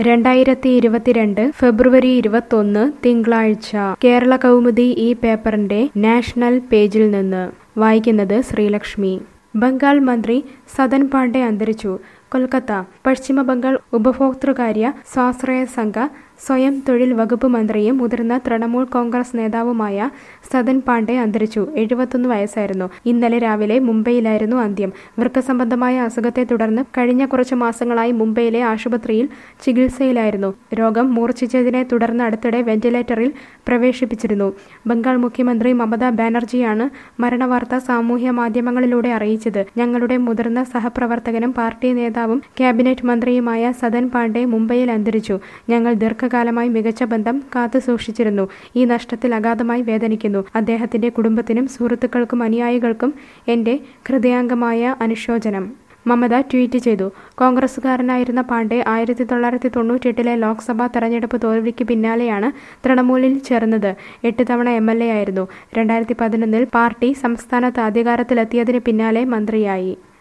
രണ്ടായിരത്തി ഇരുപത്തിരണ്ട് ഫെബ്രുവരി ഇരുപത്തൊന്ന് തിങ്കളാഴ്ച കേരള കൗമുദി ഈ പേപ്പറിന്റെ നാഷണൽ പേജിൽ നിന്ന് വായിക്കുന്നത് ശ്രീലക്ഷ്മി ബംഗാൾ മന്ത്രി സദൻ പാണ്ഡെ അന്തരിച്ചു കൊൽക്കത്ത പശ്ചിമ ബംഗാൾ ഉപഭോക്തൃകാര്യ സ്വാശ്രയ സംഘ സ്വയം തൊഴിൽ വകുപ്പ് മന്ത്രിയും മുതിർന്ന തൃണമൂൽ കോൺഗ്രസ് നേതാവുമായ സദൻ പാണ്ഡെ അന്തരിച്ചു എഴുപത്തൊന്ന് വയസ്സായിരുന്നു ഇന്നലെ രാവിലെ മുംബൈയിലായിരുന്നു അന്ത്യം വൃക്ക സംബന്ധമായ അസുഖത്തെ തുടർന്ന് കഴിഞ്ഞ കുറച്ചു മാസങ്ങളായി മുംബൈയിലെ ആശുപത്രിയിൽ ചികിത്സയിലായിരുന്നു രോഗം മൂർച്ഛിച്ചതിനെ തുടർന്ന് അടുത്തിടെ വെന്റിലേറ്ററിൽ പ്രവേശിപ്പിച്ചിരുന്നു ബംഗാൾ മുഖ്യമന്ത്രി മമതാ ബാനർജിയാണ് മരണവാർത്ത സാമൂഹ്യ മാധ്യമങ്ങളിലൂടെ അറിയിച്ചത് ഞങ്ങളുടെ മുതിർന്ന സഹപ്രവർത്തകനും പാർട്ടി നേതാവും ക്യാബിനറ്റ് മന്ത്രിയുമായ സദൻ പാണ്ഡെ മുംബൈയിൽ അന്തരിച്ചു ഞങ്ങൾ ദീർഘകാലമായി മികച്ച ബന്ധം കാത്തുസൂക്ഷിച്ചിരുന്നു ഈ നഷ്ടത്തിൽ അഗാധമായി വേദനിക്കുന്നു അദ്ദേഹത്തിന്റെ കുടുംബത്തിനും സുഹൃത്തുക്കൾക്കും അനുയായികൾക്കും എന്റെ ഹൃദയാംഗമായ അനുശോചനം മമത ട്വീറ്റ് ചെയ്തു കോൺഗ്രസുകാരനായിരുന്ന പാണ്ഡെ ആയിരത്തി തൊള്ളായിരത്തി തൊണ്ണൂറ്റെട്ടിലെ ലോക്സഭാ തെരഞ്ഞെടുപ്പ് തോൽവിക്ക് പിന്നാലെയാണ് തൃണമൂലിൽ ചേർന്നത് എട്ട് തവണ എം എൽ എ ആയിരുന്നു രണ്ടായിരത്തി പതിനൊന്നിൽ പാർട്ടി സംസ്ഥാനത്ത് അധികാരത്തിലെത്തിയതിന് പിന്നാലെ മന്ത്രിയായി